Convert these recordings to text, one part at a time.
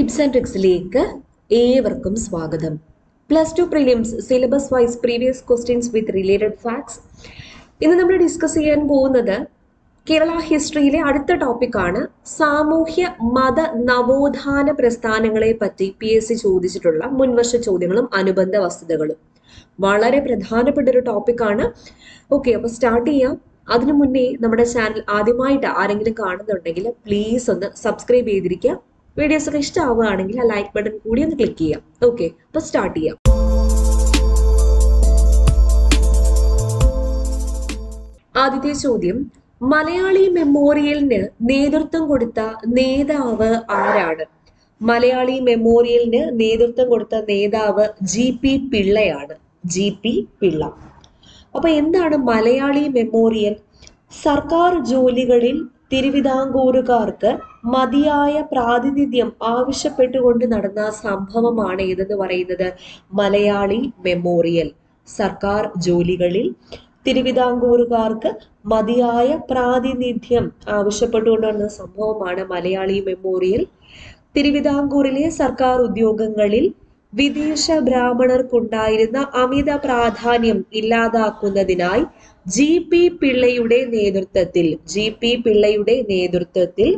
tips and ട്രിക്സിലേക്ക് ഏവർക്കും സ്വാഗതം plus two prelims syllabus wise previous questions with related facts ഇന്ന് നമ്മൾ ഡിസ്കസ് ചെയ്യാൻ പോകുന്നത് കേരള ഹിസ്റ്ററിയിലെ അടുത്ത ടോപ്പിക്കാണ് സാമൂഹ്യ മത നവോത്ഥാന പ്രസ്ഥാനങ്ങളെ പറ്റി പി എസ് സി ചോദിച്ചിട്ടുള്ള മുൻവർഷ ചോദ്യങ്ങളും അനുബന്ധ വസ്തുതകളും വളരെ പ്രധാനപ്പെട്ട ഒരു ടോപ്പിക്കാണ് ഓക്കെ അപ്പൊ സ്റ്റാർട്ട് ചെയ്യാം അതിനു മുന്നേ നമ്മുടെ ചാനൽ ആദ്യമായിട്ട് ആരെങ്കിലും കാണുന്നുണ്ടെങ്കിൽ പ്ലീസ് ഒന്ന് സബ്സ്ക്രൈബ് ചെയ്തിരിക്കുക വീഡിയോസ് ഒക്കെ ഇഷ്ടമാവുകയാണെങ്കിൽ ആ ലൈക്ക് ബട്ടൺ കൂടി ഒന്ന് ക്ലിക്ക് ചെയ്യാം ഓക്കെ അപ്പൊ സ്റ്റാർട്ട് ചെയ്യാം ആദ്യത്തെ ചോദ്യം മലയാളി മെമ്മോറിയലിന് നേതൃത്വം കൊടുത്ത നേതാവ് ആരാണ് മലയാളി മെമ്മോറിയലിന് നേതൃത്വം കൊടുത്ത നേതാവ് ജി പി പിള്ളയാണ് ജി പി പിള്ള അപ്പൊ എന്താണ് മലയാളി മെമ്മോറിയൽ സർക്കാർ ജോലികളിൽ തിരുവിതാംകൂറുകാർക്ക് മതിയായ പ്രാതിനിധ്യം ആവശ്യപ്പെട്ടുകൊണ്ട് നടന്ന സംഭവമാണ് ഏതെന്ന് പറയുന്നത് മലയാളി മെമ്മോറിയൽ സർക്കാർ ജോലികളിൽ തിരുവിതാംകൂറുകാർക്ക് മതിയായ പ്രാതിനിധ്യം ആവശ്യപ്പെട്ടുകൊണ്ട് നടന്ന സംഭവമാണ് മലയാളി മെമ്മോറിയൽ തിരുവിതാംകൂറിലെ സർക്കാർ ഉദ്യോഗങ്ങളിൽ വിദേശ ബ്രാഹ്മണർക്കുണ്ടായിരുന്ന അമിത പ്രാധാന്യം ഇല്ലാതാക്കുന്നതിനായി ജി പി പിള്ളയുടെ നേതൃത്വത്തിൽ ജി പി പിള്ളയുടെ നേതൃത്വത്തിൽ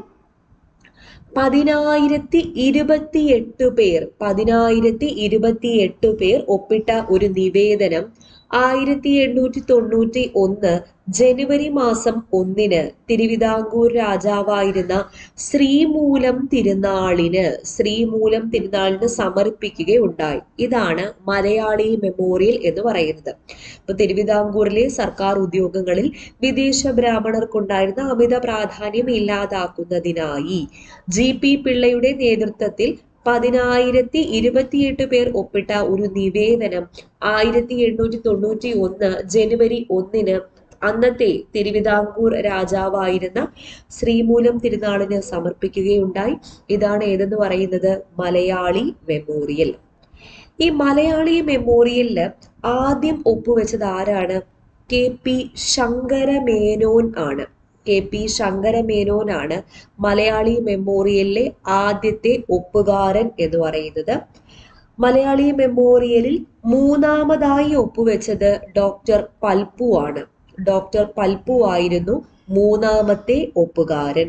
പതിനായിരത്തി ഇരുപത്തിയെട്ട് പേർ പതിനായിരത്തി ഇരുപത്തിയെട്ട് പേർ ഒപ്പിട്ട ഒരു നിവേദനം ആയിരത്തി എണ്ണൂറ്റി തൊണ്ണൂറ്റി ഒന്ന് ജനുവരി മാസം ഒന്നിന് തിരുവിതാംകൂർ രാജാവായിരുന്ന ശ്രീമൂലം തിരുനാളിന് ശ്രീമൂലം തിരുനാളിന് സമർപ്പിക്കുകയുണ്ടായി ഇതാണ് മലയാളി മെമ്മോറിയൽ എന്ന് പറയുന്നത് ഇപ്പൊ തിരുവിതാംകൂറിലെ സർക്കാർ ഉദ്യോഗങ്ങളിൽ വിദേശ ബ്രാഹ്മണർക്കുണ്ടായിരുന്ന അമിത പ്രാധാന്യം ഇല്ലാതാക്കുന്നതിനായി ജി പി പിള്ളയുടെ നേതൃത്വത്തിൽ പതിനായിരത്തി ഇരുപത്തിയെട്ട് പേർ ഒപ്പിട്ട ഒരു നിവേദനം ആയിരത്തി എണ്ണൂറ്റി തൊണ്ണൂറ്റി ഒന്ന് ജനുവരി ഒന്നിന് അന്നത്തെ തിരുവിതാംകൂർ രാജാവായിരുന്ന ശ്രീമൂലം തിരുനാളിന് സമർപ്പിക്കുകയുണ്ടായി ഇതാണ് ഏതെന്ന് പറയുന്നത് മലയാളി മെമ്മോറിയൽ ഈ മലയാളി മെമ്മോറിയലില് ആദ്യം ഒപ്പുവെച്ചത് ആരാണ് കെ പി ശങ്കരമേനോൻ ആണ് കെ പി ശങ്കരമേനോനാണ് മലയാളി മെമ്മോറിയലിലെ ആദ്യത്തെ ഒപ്പുകാരൻ എന്ന് പറയുന്നത് മലയാളി മെമ്മോറിയലിൽ മൂന്നാമതായി ഒപ്പുവെച്ചത് ഡോക്ടർ പൽപ്പു ആണ് ഡോക്ടർ പൽപ്പു ആയിരുന്നു മൂന്നാമത്തെ ഒപ്പുകാരൻ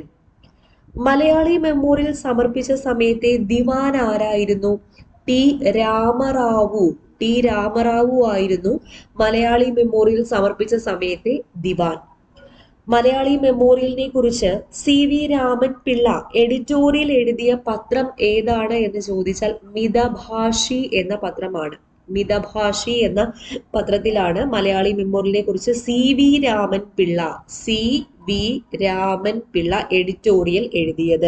മലയാളി മെമ്മോറിയൽ സമർപ്പിച്ച സമയത്തെ ദിവാൻ ആരായിരുന്നു ടി രാമറാവു ടി രാമറാവു ആയിരുന്നു മലയാളി മെമ്മോറിയൽ സമർപ്പിച്ച സമയത്തെ ദിവാൻ മലയാളി മെമ്മോറിയലിനെ കുറിച്ച് C V Raman Pillai editorial എഴുതിയ പത്രം ഏതാണ് എന്ന് ചോദിച്ചാൽ മിതഭാഷി എന്ന പത്രമാണ് മിതഭാഷി എന്ന പത്രത്തിലാണ് മലയാളി മെമ്മോറിയലിനെ കുറിച്ച് C V Raman Pillai C V Raman Pillai editorial എഴുതിയത്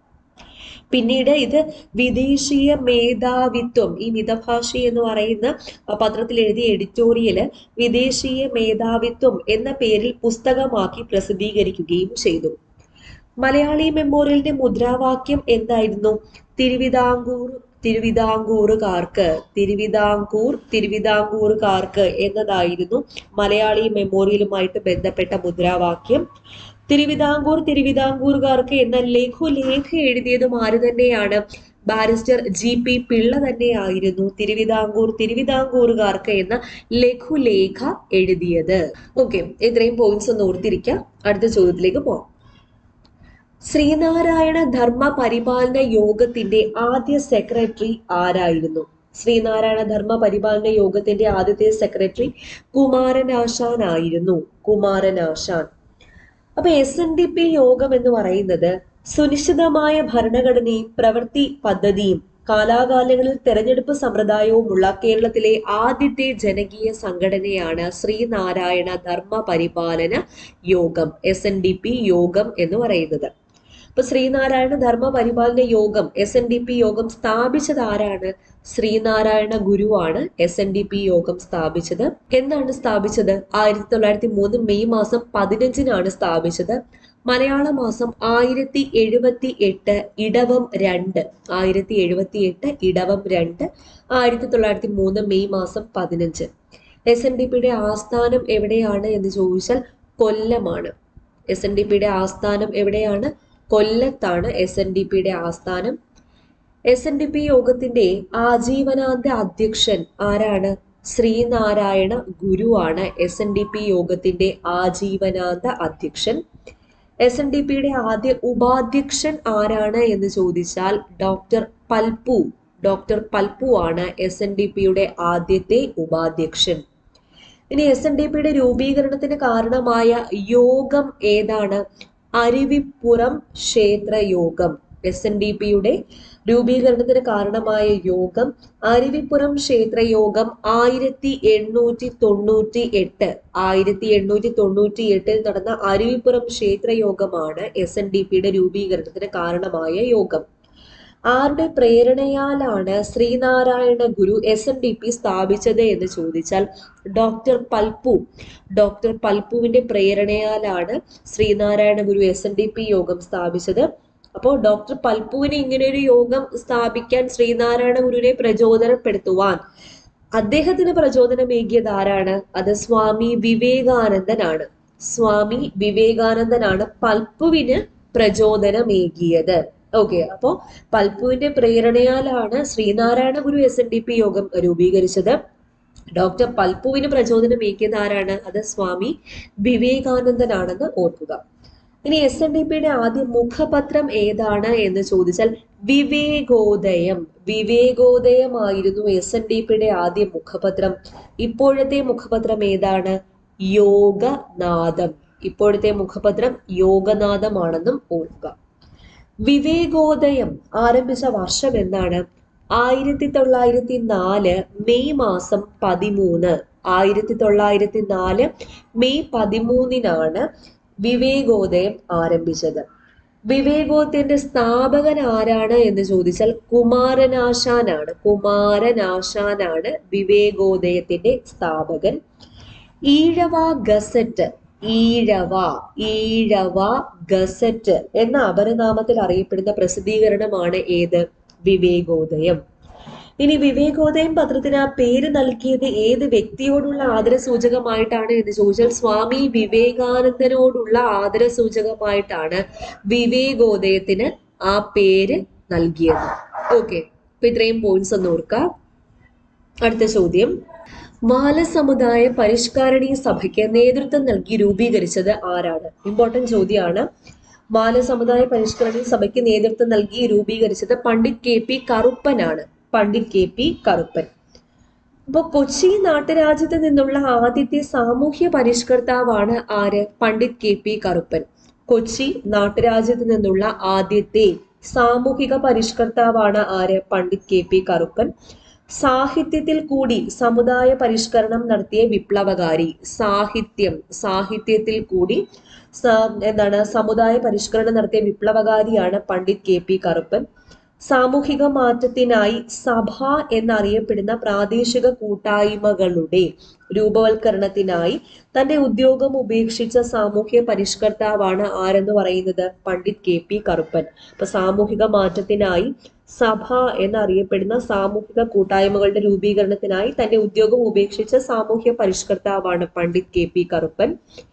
പിന്നീട് ഇത് വിദേശീയ മേധാവിത്വം ഈ മിതഭാഷി എന്ന് പറയുന്ന പത്രത്തിൽ എഴുതിയ എഡിറ്റോറിയല് വിദേശീയ മേധാവിത്വം എന്ന പേരിൽ പുസ്തകമാക്കി പ്രസിദ്ധീകരിക്കുകയും ചെയ്തു മലയാളി മെമ്മോറിയലിന്റെ മുദ്രാവാക്യം എന്തായിരുന്നു തിരുവിതാംകൂർ തിരുവിതാംകൂറുകാർക്ക് തിരുവിതാംകൂർ തിരുവിതാംകൂറുകാർക്ക് എന്നതായിരുന്നു മലയാളി മെമ്മോറിയലുമായിട്ട് ബന്ധപ്പെട്ട മുദ്രാവാക്യം തിരുവിതാംകൂർ തിരുവിതാംകൂറുകാർക്ക് എന്ന ലഘുലേഖ എഴുതിയതും ആര് തന്നെയാണ് ബാരിസ്റ്റർ ജി പി പിള്ള തന്നെയായിരുന്നു തിരുവിതാംകൂർ തിരുവിതാംകൂറുകാർക്ക് എന്ന ലഘുലേഖ എഴുതിയത് ഓക്കെ ഇത്രയും പോയിന്റ്സ് ഒന്ന് ഓർത്തിരിക്കുക അടുത്ത ചോദ്യത്തിലേക്ക് പോവാം ശ്രീനാരായണ ധർമ്മ പരിപാലന യോഗത്തിന്റെ ആദ്യ സെക്രട്ടറി ആരായിരുന്നു ശ്രീനാരായണ ധർമ്മ പരിപാലന യോഗത്തിന്റെ ആദ്യത്തെ സെക്രട്ടറി കുമാരനാശാൻ ആയിരുന്നു കുമാരനാശാൻ അപ്പൊ എസ് എൻ ഡി പി യോഗം എന്ന് പറയുന്നത് സുനിശ്ചിതമായ ഭരണഘടനയും പ്രവൃത്തി പദ്ധതിയും കാലാകാലങ്ങളിൽ തെരഞ്ഞെടുപ്പ് സമ്പ്രദായവുമുള്ള കേരളത്തിലെ ആദ്യത്തെ ജനകീയ സംഘടനയാണ് ശ്രീനാരായണ ധർമ്മ പരിപാലന യോഗം എസ് എൻ ഡി പി യോഗം എന്ന് പറയുന്നത് ഇപ്പൊ ശ്രീനാരായണ ധർമ്മ പരിപാലന യോഗം എസ് എൻ ഡി പി യോഗം സ്ഥാപിച്ചത് ആരാണ് ശ്രീനാരായണ ഗുരുവാണ് എസ് എൻ ഡി പി യോഗം സ്ഥാപിച്ചത് എന്നാണ് സ്ഥാപിച്ചത് ആയിരത്തി തൊള്ളായിരത്തി മൂന്ന് മെയ് മാസം പതിനഞ്ചിനാണ് സ്ഥാപിച്ചത് മലയാള മാസം ആയിരത്തി എഴുപത്തി എട്ട് ഇടവം രണ്ട് ആയിരത്തി എഴുപത്തി എട്ട് ഇടവം രണ്ട് ആയിരത്തി തൊള്ളായിരത്തി മൂന്ന് മെയ് മാസം പതിനഞ്ച് എസ് എൻ ഡി പിയുടെ ആസ്ഥാനം എവിടെയാണ് എന്ന് ചോദിച്ചാൽ കൊല്ലമാണ് എസ് എൻ ഡി പിയുടെ ആസ്ഥാനം എവിടെയാണ് കൊല്ലത്താണ് എസ് എൻ ഡി പിയുടെ ആസ്ഥാനം എസ് എൻ ഡി പി യോഗത്തിന്റെ ആജീവനാന്ത അധ്യക്ഷൻ ആരാണ് ശ്രീനാരായണ ഗുരുവാണ് എസ് എൻ ഡി പി യോഗത്തിന്റെ ആജീവനാന്ത അധ്യക്ഷൻ എസ് എൻ ഡി പിയുടെ ആദ്യ ഉപാധ്യക്ഷൻ ആരാണ് എന്ന് ചോദിച്ചാൽ ഡോക്ടർ പൽപു ഡോക്ടർ പൽപു ആണ് എസ് എൻ ഡി പിയുടെ ആദ്യത്തെ ഉപാധ്യക്ഷൻ ഇനി എസ് എൻ ഡി പിയുടെ രൂപീകരണത്തിന് കാരണമായ യോഗം ഏതാണ് അരുവിപ്പുറം ക്ഷേത്ര യോഗം എസ് എൻ ഡി പിയുടെ രൂപീകരണത്തിന് കാരണമായ യോഗം അരുവിപ്പുറം ക്ഷേത്ര യോഗം ആയിരത്തി എണ്ണൂറ്റി തൊണ്ണൂറ്റി എട്ട് ആയിരത്തി എണ്ണൂറ്റി തൊണ്ണൂറ്റി എട്ടിൽ നടന്ന അരുവിപ്പുറം ക്ഷേത്ര യോഗമാണ് എസ് എൻ ഡി പിയുടെ രൂപീകരണത്തിന് കാരണമായ യോഗം ആരുടെ പ്രേരണയാലാണ് Sreenarayana Guru S N D P സ്ഥാപിച്ചത് എന്ന് ചോദിച്ചാൽ ഡോക്ടർ പൽപു ഡോക്ടർ പൽപുവിന്റെ പ്രേരണയാലാണ് Sreenarayana Guru S N D P യോഗം സ്ഥാപിച്ചത് അപ്പോൾ ഡോക്ടർ പൽപുവിന് ഇങ്ങനെ ഒരു യോഗം സ്ഥാപിക്കാൻ ശ്രീനാരായണ ഗുരുവിനെ പ്രചോദനപ്പെടുത്തുവാൻ അദ്ദേഹത്തിന് പ്രചോദനമേകിയത് ആരാണ് അത് സ്വാമി വിവേകാനന്ദനാണ് സ്വാമി വിവേകാനന്ദനാണ് പൽപുവിന് പ്രചോദനമേകിയത് ഓക്കെ അപ്പോ പൽപുവിന്റെ പ്രേരണയാലാണ് Sreenarayana Guru S N D P യോഗം രൂപീകരിച്ചത് ഡോക്ടർ പൽപുവിന് പ്രചോദനമേകിയത് ആരാണ് അത് സ്വാമി വിവേകാനന്ദനാണെന്ന് ഓർക്കുക ഇനി എസ് എൻ ഡി പിയുടെ ആദ്യ മുഖപത്രം ഏതാണ് എന്ന് ചോദിച്ചാൽ വിവേകോദയം വിവേകോദയമായിരുന്നു എസ് എൻ ഡി പിയുടെ ആദ്യ മുഖപത്രം ഇപ്പോഴത്തെ മുഖപത്രം ഏതാണ് യോഗനാഥം ഇപ്പോഴത്തെ മുഖപത്രം യോഗനാഥമാണെന്നും ഓർക്കുക വിവേകോദയം ആരംഭിച്ച വർഷം എന്നാണ് ആയിരത്തി തൊള്ളായിരത്തി നാല് മെയ് മാസം പതിമൂന്ന് ആയിരത്തി തൊള്ളായിരത്തി നാല് മെയ് പതിമൂന്നിനാണ് വിവേകോദയം ആരംഭിച്ചത് വിവേകോദയത്തിന്റെ സ്ഥാപകൻ ആരാണ് എന്ന് ചോദിച്ചാൽ കുമാരനാശാനാണ് കുമാരനാശാനാണ് വിവേകോദയത്തിന്റെ സ്ഥാപകൻ ഈഴവ ഗസറ്റ് ഈഴവ ഈഴവ ഗസറ്റ് എന്ന അപരനാമത്തിൽ അറിയപ്പെടുന്ന പ്രസിദ്ധീകരണമാണ് ഏത് വിവേകോദയം ഇനി വിവേകോദയം പത്രത്തിന് ആ പേര് നൽകിയത് ഏത് വ്യക്തിയോടുള്ള ആദരസൂചകമായിട്ടാണ് എന്ന് ചോദിച്ചാൽ സ്വാമി വിവേകാനന്ദനോടുള്ള ആദരസൂചകമായിട്ടാണ് വിവേകോദയത്തിന് ആ പേര് നൽകിയത് ഓക്കെ അപ്പൊ ഇത്രയും പോയിന്റ്സ് ഒന്ന് ഓർക്കുക അടുത്ത ചോദ്യം ബാലസമുദായ പരിഷ്കാരണീ സഭയ്ക്ക് നേതൃത്വം നൽകി രൂപീകരിച്ചത് ആരാണ് ഇമ്പോർട്ടന്റ് ചോദ്യമാണ് ബാലസമുദായ പരിഷ്കരണീ സഭയ്ക്ക് നേതൃത്വം നൽകി രൂപീകരിച്ചത് പണ്ഡിറ്റ് കെ പി കറുപ്പനാണ് പണ്ഡിറ്റ് കെ പി കറുപ്പൻ അപ്പൊ കൊച്ചി നാട്ടുരാജ്യത്ത് നിന്നുള്ള ആദ്യത്തെ സാമൂഹ്യ പരിഷ്കർത്താവാണ് ആര് പണ്ഡിറ്റ് കെ പി കറുപ്പൻ കൊച്ചി നാട്ടുരാജ്യത്ത് നിന്നുള്ള ആദ്യത്തെ സാമൂഹിക പരിഷ്കർത്താവാണ് ആര് പണ്ഡിറ്റ് കെ പി കറുപ്പൻ സാഹിത്യത്തിൽ കൂടി സമുദായ പരിഷ്കരണം നടത്തിയ വിപ്ലവകാരി സാഹിത്യം സാഹിത്യത്തിൽ കൂടി സ- എന്താണ് സമുദായ പരിഷ്കരണം നടത്തിയ വിപ്ലവകാരിയാണ് പണ്ഡിറ്റ് കെ പി കറുപ്പൻ സാമൂഹിക മാറ്റത്തിനായി സഭ എന്നറിയപ്പെടുന്ന പ്രാദേശിക കൂട്ടായ്മകളുടെ രൂപവൽക്കരണത്തിനായി തന്റെ ഉദ്യോഗം ഉപേക്ഷിച്ച സാമൂഹ്യ പരിഷ്കർത്താവാണ് ആരെന്ന് പറയുന്നത് പണ്ഡിറ്റ് കെ പി കറുപ്പൻ അപ്പൊ സാമൂഹിക മാറ്റത്തിനായി സഭ എന്നറിയപ്പെടുന്ന സാമൂഹിക കൂട്ടായ്മകളുടെ രൂപീകരണത്തിനായി തന്റെ ഉദ്യോഗം ഉപേക്ഷിച്ച സാമൂഹ്യ പരിഷ്കർത്താവാണ് പണ്ഡിറ്റ് കെ പി കറുപ്പൻ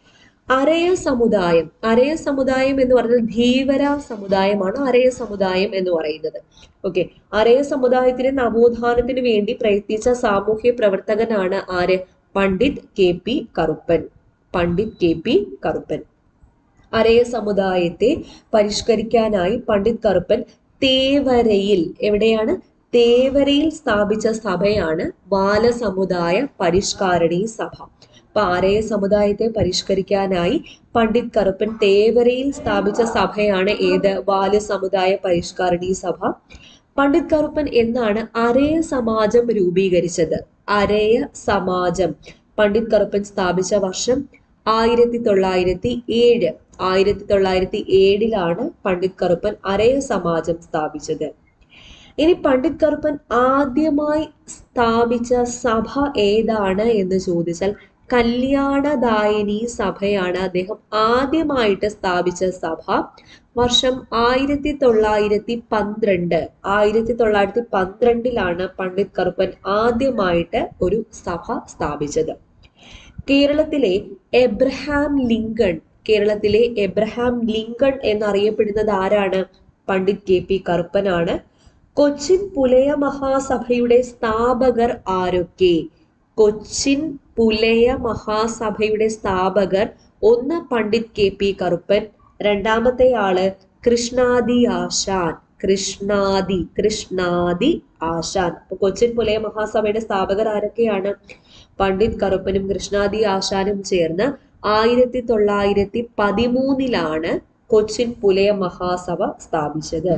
അരയ സമുദായം അരയ സമുദായം എന്ന് പറഞ്ഞാൽ ധീവര സമുദായമാണ് അരയ സമുദായം എന്ന് പറയുന്നത് ഓക്കെ അരയ സമുദായത്തിന് നവോത്ഥാനത്തിന് വേണ്ടി പ്രയത്നിച്ച സാമൂഹ്യ പ്രവർത്തകനാണ് ആര് Pandit K P Karuppan Pandit K P Karuppan Araya സമുദായത്തെ പരിഷ്കരിക്കാനായി പണ്ഡിറ്റ് കറുപ്പൻ തേവരയിൽ എവിടെയാണ് തേവരയിൽ സ്ഥാപിച്ച സഭയാണ് ബാലസമുദായ പരിഷ്കാരണീ സഭ അപ്പൊ ആരയ സമുദായത്തെ പരിഷ്കരിക്കാനായി പണ്ഡിറ്റ് കറുപ്പൻ തേവരയിൽ സ്ഥാപിച്ച സഭയാണ് ഏത് ബാല സമുദായ പരിഷ്കാരണീ സഭ പണ്ഡിറ്റ് കറുപ്പൻ എന്നാണ് അരയ സമാജം രൂപീകരിച്ചത് അരയ സമാജം പണ്ഡിറ്റ് കറുപ്പൻ സ്ഥാപിച്ച വർഷം ആയിരത്തി തൊള്ളായിരത്തി ഏഴ് ആയിരത്തി തൊള്ളായിരത്തി ഏഴിലാണ് പണ്ഡിറ്റ് കറുപ്പൻ അരയ സമാജം സ്ഥാപിച്ചത് ഇനി പണ്ഡിറ്റ് കറുപ്പൻ ആദ്യമായി സ്ഥാപിച്ച സഭ ഏതാണ് എന്ന് ചോദിച്ചാൽ കല്യാണദായിനി സഭയാണ് അദ്ദേഹം ആദ്യമായിട്ട് സ്ഥാപിച്ച സഭ വർഷം ആയിരത്തി തൊള്ളായിരത്തി പന്ത്രണ്ട് ആയിരത്തി തൊള്ളായിരത്തി പന്ത്രണ്ടിലാണ് പണ്ഡിറ്റ് കറുപ്പൻ ആദ്യമായിട്ട് ഒരു സഭ സ്ഥാപിച്ചത് കേരളത്തിലെ എബ്രഹാം ലിങ്കൺ കേരളത്തിലെ എബ്രഹാം ലിങ്കൺ എന്നറിയപ്പെടുന്നത് ആരാണ് പണ്ഡിറ്റ് കെ പി കറുപ്പനാണ് കൊച്ചിൻ പുലയ മഹാസഭയുടെ സ്ഥാപകർ ആരൊക്കെ കൊച്ചിൻ പുലയ മഹാസഭയുടെ സ്ഥാപകർ ഒന്ന് പണ്ഡിറ്റ് കെ പി കറുപ്പൻ രണ്ടാമത്തെ ആള് കൃഷ്ണാദി ആശാൻ കൃഷ്ണാദി കൃഷ്ണാദി ആശാൻ അപ്പൊ കൊച്ചിൻ പുലയ മഹാസഭയുടെ സ്ഥാപകർ ആരൊക്കെയാണ് പണ്ഡിറ്റ് കറുപ്പനും കൃഷ്ണാദി ആശാനും ചേർന്ന് ആയിരത്തി തൊള്ളായിരത്തി പതിമൂന്നിലാണ് കൊച്ചിൻ പുലയ മഹാസഭ സ്ഥാപിച്ചത്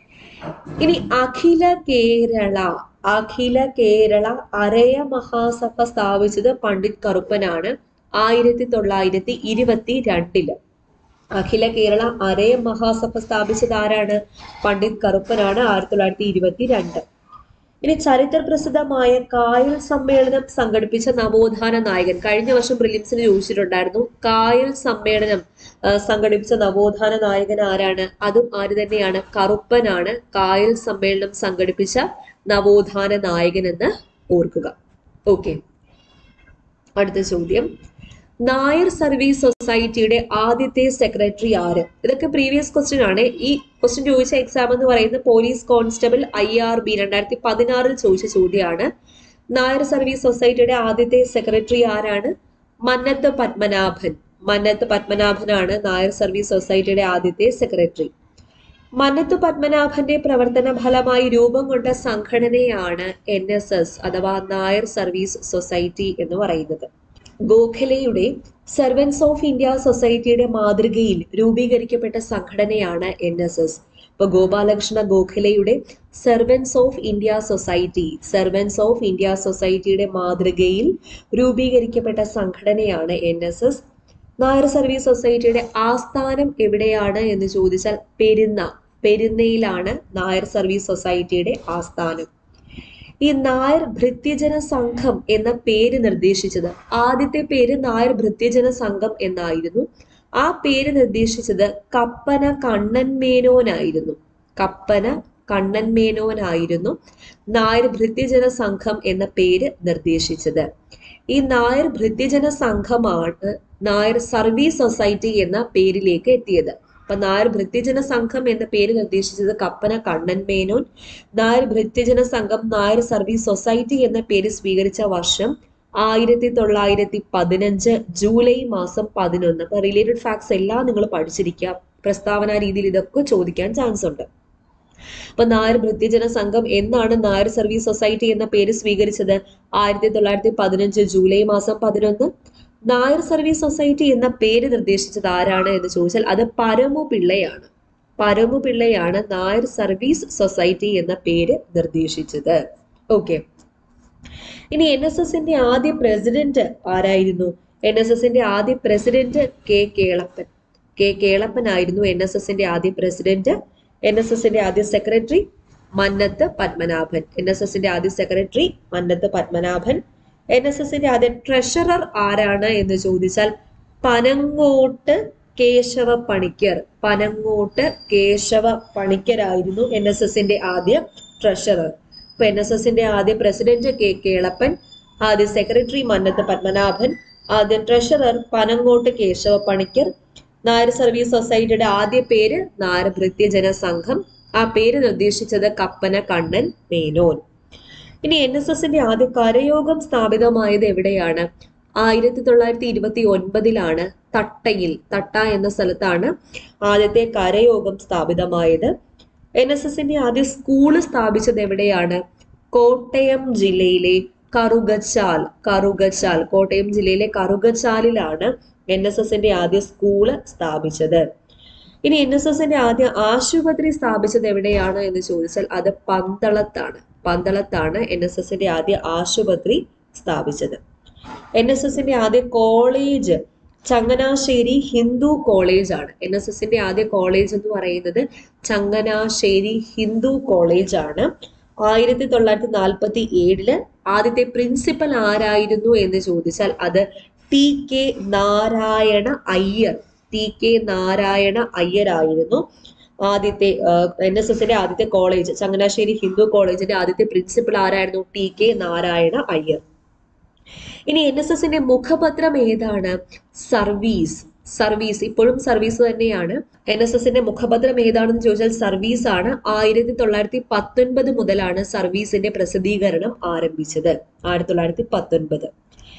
ഇനി അഖില കേരള അഖില കേരള അരയ മഹാസഭ സ്ഥാപിച്ചത് പണ്ഡിറ്റ് കറുപ്പനാണ് ആയിരത്തി തൊള്ളായിരത്തി ഇരുപത്തി രണ്ടില് അഖില കേരള അരയ മഹാസഭ സ്ഥാപിച്ചത് ആരാണ് പണ്ഡിറ്റ് കറുപ്പനാണ് ആയിരത്തി തൊള്ളായിരത്തി ഇരുപത്തി രണ്ട് ഇനി ചരിത്ര പ്രസിദ്ധമായ കായൽ സമ്മേളനം സംഘടിപ്പിച്ച നവോത്ഥാന നായകൻ കഴിഞ്ഞ വർഷം പ്രിലിംസിന് ചോദിച്ചിട്ടുണ്ടായിരുന്നു കായൽ സമ്മേളനം ആ, സംഘടിപ്പിച്ച നവോത്ഥാന നായകൻ ആരാണ് അതും ആര് തന്നെയാണ് കറുപ്പനാണ് കായൽ സമ്മേളനം സംഘടിപ്പിച്ച നവോത്ഥാന നായകൻ എന്ന് ഓർക്കുക ഓക്കെ അടുത്ത ചോദ്യം നായർ സർവീസ് സൊസൈറ്റിയുടെ ആദ്യത്തെ സെക്രട്ടറി ആര് ഇതൊക്കെ പ്രീവിയസ് ക്വസ്റ്റ്യൻ ആണ് ഈ ക്വസ്റ്റ്യൻ ചോദിച്ച എക്സാം എന്ന് പറയുന്നത് police constable I R B രണ്ടായിരത്തി പതിനാറിൽ ചോദിച്ച ചോദ്യമാണ് നായർ സർവീസ് സൊസൈറ്റിയുടെ ആദ്യത്തെ സെക്രട്ടറി ആരാണ് മന്നത്ത് പത്മനാഭൻ മന്നത്ത് പത്മനാഭനാണ് നായർ സർവീസ് സൊസൈറ്റിയുടെ ആദ്യത്തെ സെക്രട്ടറി മന്നത്ത് പത്മനാഭന്റെ പ്രവർത്തന ഫലമായി രൂപം കൊണ്ട സംഘടനയാണ് എൻ എസ് എസ് അഥവാ നായർ സർവീസ് സൊസൈറ്റി എന്ന് പറയുന്നത് ഗോഖലെയുടെ സെർവൻസ് ഓഫ് ഇന്ത്യ സൊസൈറ്റിയുടെ മാതൃകയിൽ രൂപീകരിക്കപ്പെട്ട സംഘടനയാണ് എൻ എസ് എസ് ഇപ്പൊ ഗോപാലകൃഷ്ണ ഗോഖലെയുടെ servants of India society servants of India സൊസൈറ്റിയുടെ മാതൃകയിൽ രൂപീകരിക്കപ്പെട്ട സംഘടനയാണ് N S S Nair service സൊസൈറ്റിയുടെ ആസ്ഥാനം എവിടെയാണ് എന്ന് ചോദിച്ചാൽ പെരുന്ന പെരുന്നയിലാണ് നായർ സർവീസ് സൊസൈറ്റിയുടെ ആസ്ഥാനം ഈ നായർ ഭൃത്യജന സംഘം എന്ന പേര് നിർദ്ദേശിച്ചത് ആദ്യത്തെ പേര് നായർ ഭൃത്യജന സംഘം എന്നായിരുന്നു ആ പേര് നിർദ്ദേശിച്ചത് കപ്പന കണ്ണൻ മേനോനായിരുന്നു കപ്പന കണ്ണൻ മേനോനായിരുന്നു നായർ ഭൃത്യജന സംഘം എന്ന പേര് നിർദ്ദേശിച്ചത് ഈ നായർ ഭൃത്യജന സംഘമാണ് നായർ സർവീസ് സൊസൈറ്റി എന്ന പേരിലേക്ക് എത്തിയത് അപ്പൊ നായർ ഭൃത്യജന സംഘം എന്ന പേര് നിർദ്ദേശിച്ചത് കപ്പന കണ്ണൻ മേനോൻ നായർ ഭൃത്യജന സംഘം നായർ സർവീസ് സൊസൈറ്റി എന്ന പേര് സ്വീകരിച്ച വർഷം ആയിരത്തി തൊള്ളായിരത്തി പതിനഞ്ച് ജൂലൈ മാസം പതിനൊന്ന് അപ്പൊ റിലേറ്റഡ് ഫാക്ട്സ് എല്ലാം നിങ്ങൾ പഠിച്ചിരിക്കുക പ്രസ്താവന രീതിയിൽ ഇതൊക്കെ ചോദിക്കാൻ ചാൻസ് ഉണ്ട് അപ്പൊ നായർ ഭൃത്യജന സംഘം എന്നാണ് നായർ സർവീസ് സൊസൈറ്റി എന്ന പേര് സ്വീകരിച്ചത് ആയിരത്തി തൊള്ളായിരത്തി പതിനഞ്ച് ജൂലൈ മാസം പതിനൊന്ന് നായർ സർവീസ് സൊസൈറ്റി എന്ന പേര് നിർദ്ദേശിച്ചത് ആരാണ് എന്ന് ചോദിച്ചാൽ അത് പരമു പിള്ളയാണ് പരമു പിള്ളയാണ് നായർ സർവീസ് സൊസൈറ്റി എന്ന പേര് നിർദ്ദേശിച്ചത് ഓക്കെ ഇനി എൻ എസ് എസിന്റെ ആദ്യ പ്രസിഡന്റ് ആരായിരുന്നു എൻ എസ് എസിന്റെ ആദ്യ president K Kelappan K Kelappan ആയിരുന്നു എൻ എസ് എസിന്റെ ആദ്യ പ്രസിഡന്റ് എൻ എസ് എസിന്റെ ആദ്യ secretary Mannath Padmanabhan N S എസിന്റെ ആദ്യ secretary Mannath Padmanabhan N S എസിന്റെ ആദ്യ ട്രഷറർ ആരാണ് എന്ന് ചോദിച്ചാൽ പനങ്ങോട്ട് കേശവ പണിക്കർ പനങ്ങോട്ട് കേശവ പണിക്കരായിരുന്നു എൻ എസ് എസിന്റെ ആദ്യ ട്രഷറർ ഇപ്പൊ എൻ എസ് എസിന്റെ ആദ്യ പ്രസിഡന്റ് കെ കേളപ്പൻ ആദ്യ സെക്രട്ടറി മന്നത്ത് പത്മനാഭൻ ആദ്യ ട്രഷറർ പനങ്ങോട്ട് കേശവ പണിക്കർ നായർ സർവീസ് സൊസൈറ്റിയുടെ ആദ്യ പേര് നായർ ഭൃത്യജന സംഘം ആ പേര് നിർദ്ദേശിച്ചത് കപ്പന കണ്ണൻ മേനോൻ ഇനി എൻ എസ് എസിന്റെ ആദ്യ കരയോഗം സ്ഥാപിതമായത് എവിടെയാണ് ആയിരത്തി തൊള്ളായിരത്തി ഇരുപത്തി ഒൻപതിലാണ് തട്ടയിൽ തട്ട എന്ന സ്ഥലത്താണ് ആദ്യത്തെ കരയോഗം സ്ഥാപിതമായത് എൻ എസ് എസിന്റെ ആദ്യ സ്കൂള് സ്ഥാപിച്ചത് എവിടെയാണ് കോട്ടയം ജില്ലയിലെ കറുകച്ചാൽ കറുകച്ചാൽ കോട്ടയം ജില്ലയിലെ കറുകച്ചാലിലാണ് എൻ എസ് എസിന്റെ ആദ്യ സ്കൂള് സ്ഥാപിച്ചത് ഇനി എൻ എസ് എസിന്റെ ആദ്യ ആശുപത്രി സ്ഥാപിച്ചത് എവിടെയാണ് എന്ന് ചോദിച്ചാൽ അത് പന്തളത്താണ് പന്തളത്താണ് എൻ എസ് എസിന്റെ ആദ്യ ആശുപത്രി സ്ഥാപിച്ചത് എൻ എസ് എസിന്റെ ആദ്യ കോളേജ് ചങ്ങനാശ്ശേരി ഹിന്ദു കോളേജ് ആണ് എൻ എസ് എസിന്റെ ആദ്യ കോളേജ് എന്ന് പറയുന്നത് ചങ്ങനാശ്ശേരി ഹിന്ദു കോളേജ് ആണ് ആയിരത്തി തൊള്ളായിരത്തി നാൽപ്പത്തി ഏഴില് ആദ്യത്തെ പ്രിൻസിപ്പൽ ആരായിരുന്നു എന്ന് ചോദിച്ചാൽ അത് T K Narayana Iyer T K Narayana അയ്യരായിരുന്നു ആദ്യത്തെ എൻ എസ് എസിന്റെ ആദ്യത്തെ കോളേജ് ചങ്ങനാശ്ശേരി ഹിന്ദു കോളേജിന്റെ ആദ്യത്തെ പ്രിൻസിപ്പൽ ആരായിരുന്നു ടി കെ നാരായണ അയ്യർ ഇനി എൻ എസ് എസിന്റെ മുഖപത്രം ഏതാണ് സർവീസ് സർവീസ് ഇപ്പോഴും സർവീസ് തന്നെയാണ് എൻ എസ് എസിന്റെ മുഖപത്രം ഏതാണെന്ന് ചോദിച്ചാൽ സർവീസ് ആണ് ആയിരത്തി തൊള്ളായിരത്തി പത്തൊൻപത് മുതലാണ് സർവീസിന്റെ പ്രസിദ്ധീകരണം ആരംഭിച്ചത് ആയിരത്തി തൊള്ളായിരത്തി പത്തൊൻപത്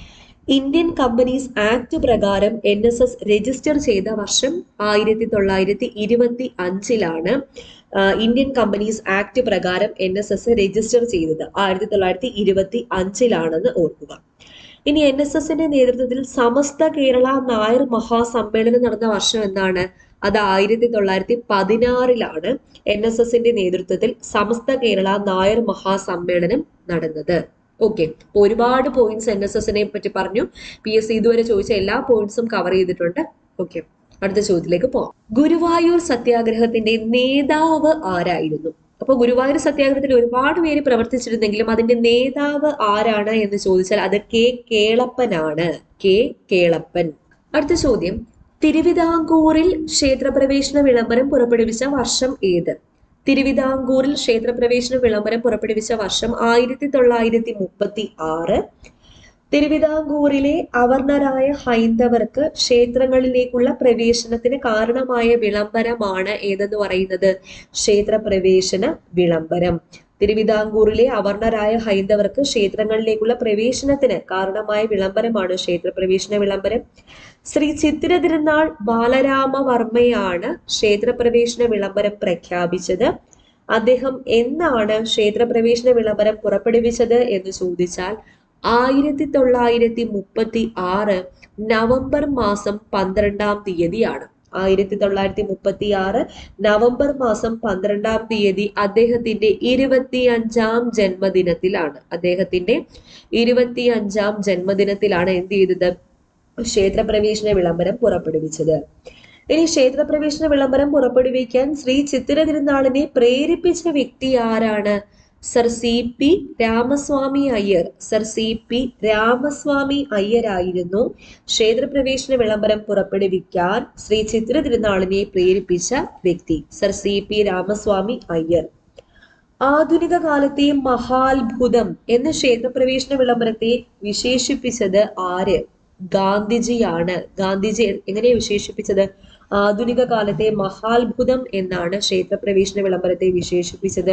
ഇന്ത്യൻ കമ്പനീസ് ആക്ട് പ്രകാരം എൻ എസ് എസ് രജിസ്റ്റർ ചെയ്ത വർഷം ആയിരത്തി തൊള്ളായിരത്തി ഇരുപത്തി അഞ്ചിലാണ് ഇന്ത്യൻ കമ്പനീസ് ആക്ട് പ്രകാരം എൻ എസ് എസ് രജിസ്റ്റർ ചെയ്തത് ആയിരത്തി തൊള്ളായിരത്തി ഇരുപത്തി അഞ്ചിലാണെന്ന് ഓർക്കുക ഇനി എൻ എസ് എസിന്റെ നേതൃത്വത്തിൽ സമസ്ത കേരള നായർ മഹാസമ്മേളനം നടന്ന വർഷം എന്താണ് അത് ആയിരത്തി തൊള്ളായിരത്തി പതിനാറിലാണ് എൻ എസ് എസിന്റെ നേതൃത്വത്തിൽ സമസ്ത കേരള നായർ മഹാസമ്മേളനം നടന്നത് ഓക്കെ ഒരുപാട് പോയിന്റ്സ് എൻ എസ് എസിനെ പറ്റി പറഞ്ഞു പി എസ് സി ഇതുവരെ ചോദിച്ച എല്ലാ പോയിന്റ്സും കവർ ചെയ്തിട്ടുണ്ട് ഓക്കെ അടുത്ത ചോദ്യത്തിലേക്ക് പോവാം ഗുരുവായൂർ സത്യാഗ്രഹത്തിന്റെ നേതാവ് ആരായിരുന്നു അപ്പൊ ഗുരുവായൂർ സത്യാഗ്രഹത്തിൽ ഒരുപാട് പേര് പ്രവർത്തിച്ചിരുന്നെങ്കിലും അതിന്റെ നേതാവ് ആരാണ് എന്ന് ചോദിച്ചാൽ അത് കെ കേളപ്പനാണ് കെ കേളപ്പൻ അടുത്ത ചോദ്യം തിരുവിതാംകൂറിൽ ക്ഷേത്രപ്രവേശന വിളംബരം പുറപ്പെടുവിച്ച വർഷം ഏത് തിരുവിതാംകൂറിൽ ക്ഷേത്രപ്രവേശന വിളംബരം പുറപ്പെടുവിച്ച വർഷം ആയിരത്തി തൊള്ളായിരത്തി മുപ്പത്തി ആറ് തിരുവിതാംകൂറിലെ അവർണരായ ഹൈന്ദവർക്ക് ക്ഷേത്രങ്ങളിലേക്കുള്ള പ്രവേശനത്തിന് കാരണമായ വിളംബരമാണ് ഏതെന്ന് പറയുന്നത് ക്ഷേത്രപ്രവേശന വിളംബരം തിരുവിതാംകൂറിലെ അവർണരായ ഹൈന്ദവർക്ക് ക്ഷേത്രങ്ങളിലേക്കുള്ള പ്രവേശനത്തിന് കാരണമായ വിളംബരമാണ് ക്ഷേത്രപ്രവേശന വിളംബരം ശ്രീ ചിത്തിര തിരുനാൾ ബാലരാമവർമ്മയാണ് ക്ഷേത്രപ്രവേശന വിളംബരം പ്രഖ്യാപിച്ചത് അദ്ദേഹം എന്നാണ് ക്ഷേത്രപ്രവേശന വിളംബരം പുറപ്പെടുവിച്ചത് എന്ന് ചോദിച്ചാൽ ആയിരത്തി തൊള്ളായിരത്തി മുപ്പത്തി ആറ് നവംബർ മാസം പന്ത്രണ്ടാം തീയതിയാണ് ആയിരത്തി തൊള്ളായിരത്തി മുപ്പത്തി ആറ് നവംബർ മാസം പന്ത്രണ്ടാം തീയതി അദ്ദേഹത്തിന്റെ ഇരുപത്തി അഞ്ചാം ജന്മദിനത്തിലാണ് അദ്ദേഹത്തിന്റെ ഇരുപത്തി അഞ്ചാം ജന്മദിനത്തിലാണ് എന്ത് ചെയ്തത് ക്ഷേത്രപ്രവേശന വിളംബരം പുറപ്പെടുവിച്ചത് ഇനി ക്ഷേത്രപ്രവേശന വിളംബരം പുറപ്പെടുവിക്കാൻ ശ്രീ ചിത്തിര തിരുനാളിനെ പ്രേരിപ്പിച്ച വ്യക്തി ആരാണ് sir C P Ramaswamy Iyer sir C P Ramaswamy അയ്യരായിരുന്നു ക്ഷേത്രപ്രവേശന വിളംബരം പുറപ്പെടുവിക്കാൻ ശ്രീ ചിത്തിര തിരുനാളിനെ പ്രേരിപ്പിച്ച വ്യക്തി sir C P Ramaswamy Iyer ആധുനിക കാലത്തെ മഹാത്ഭുതം എന്ന ക്ഷേത്രപ്രവേശന വിളംബരത്തെ വിശേഷിപ്പിച്ചത് ആര് ഗാന്ധിജിയാണ് ഗാന്ധിജി എങ്ങനെ വിശേഷിപ്പിച്ചത് ആധുനിക കാലത്തെ മഹാത്ഭുതം എന്നാണ് ക്ഷേത്രപ്രവേശന വിളംബരത്തെ വിശേഷിപ്പിച്ചത്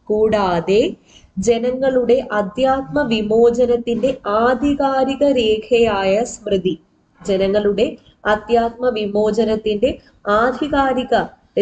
കൂടാതെ ജനങ്ങളുടെ അധ്യാത്മ വിമോചനത്തിന്റെ ആധികാരിക രേഖയായ സ്മൃതി ജനങ്ങളുടെ അധ്യാത്മ വിമോചനത്തിന്റെ ആധികാരിക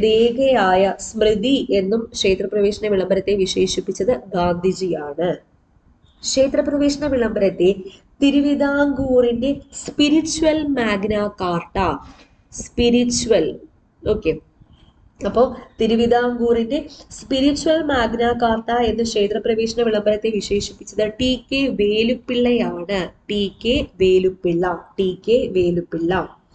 രേഖയായ സ്മൃതി എന്നും ക്ഷേത്രപ്രവേശന വിളംബരത്തെ വിശേഷിപ്പിച്ചത് ഗാന്ധിജിയാണ് ക്ഷേത്രപ്രവേശന വിളംബരത്തെ തിരുവിതാംകൂറിന്റെ spiritual magna carta spiritual okay അപ്പോൾ തിരുവിതാംകൂറിന്റെ സ്പിരിച്വൽ മാഗ്ന കാർട്ട എന്ന ക്ഷേത്രപ്രവേശന വിളംബരത്തെ വിശേഷിപ്പിച്ചത് ടി കെ വേലുപ്പിള്ളയാണ് T K Velupillai T K Velupillai